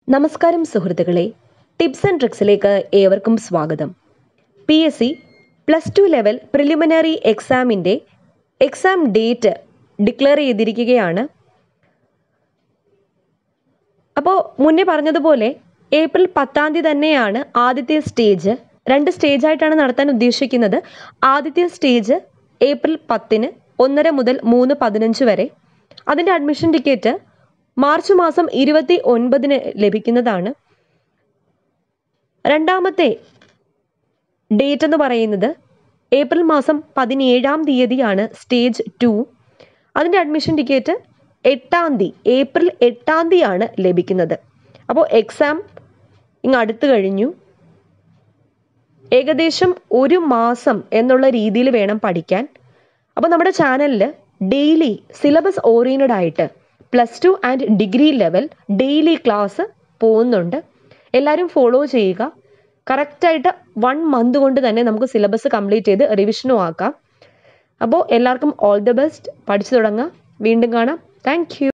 നമസ്കാരം സുഹൃത്തുക്കളെ tips and ട്രിക്സിലേക്ക് ഏവർക്കും സ്വാഗതം P S C plus two level preliminary എക്സാമിൻ്റെ എക്സാം ഡേറ്റ് ഡിക്ലെയർ ചെയ്തിരിക്കുകയാണ് അപ്പോൾ മുന്നേ പറഞ്ഞതുപോലെ ഏപ്രിൽ പത്താം തീയതി തന്നെയാണ് ആദ്യത്തെ സ്റ്റേജ് രണ്ട് സ്റ്റേജായിട്ടാണ് നടത്താൻ ഉദ്ദേശിക്കുന്നത് ആദ്യത്തെ സ്റ്റേജ് ഏപ്രിൽ പത്തിന് ഒന്നര മുതൽ മൂന്ന് പതിനഞ്ച് വരെ അതിൻ്റെ അഡ്മിഷൻ ടിക്കറ്റ് മാർച്ച് മാസം ഇരുപത്തി ഒൻപതിന് ലഭിക്കുന്നതാണ് രണ്ടാമത്തെ ഡേറ്റ് എന്ന് പറയുന്നത് ഏപ്രിൽ മാസം പതിനേഴാം തീയതിയാണ് സ്റ്റേജ് ടു അതിൻ്റെ അഡ്മിഷൻ ടിക്കറ്റ് എട്ടാം തീയതി ഏപ്രിൽ എട്ടാം തീയതിയാണ് ലഭിക്കുന്നത് അപ്പോൾ എക്സാം ഇങ്ങ് അടുത്ത് കഴിഞ്ഞു ഏകദേശം ഒരു മാസം എന്നുള്ള രീതിയിൽ വേണം പഠിക്കാൻ അപ്പോൾ നമ്മുടെ ചാനലിൽ ഡെയിലി സിലബസ് ഓറിയൻറ്റഡ് ആയിട്ട് plus two and degree level daily class പോകുന്നുണ്ട് എല്ലാവരും ഫോളോ ചെയ്യുക കറക്റ്റായിട്ട് വൺ മന്ത് കൊണ്ട് തന്നെ നമുക്ക് സിലബസ് കംപ്ലീറ്റ് ചെയ്ത് റിവിഷനും ആക്കാം അപ്പോൾ എല്ലാവർക്കും ഓൾ ദി ബെസ്റ്റ് പഠിച്ചു തുടങ്ങാം വീണ്ടും കാണാം താങ്ക്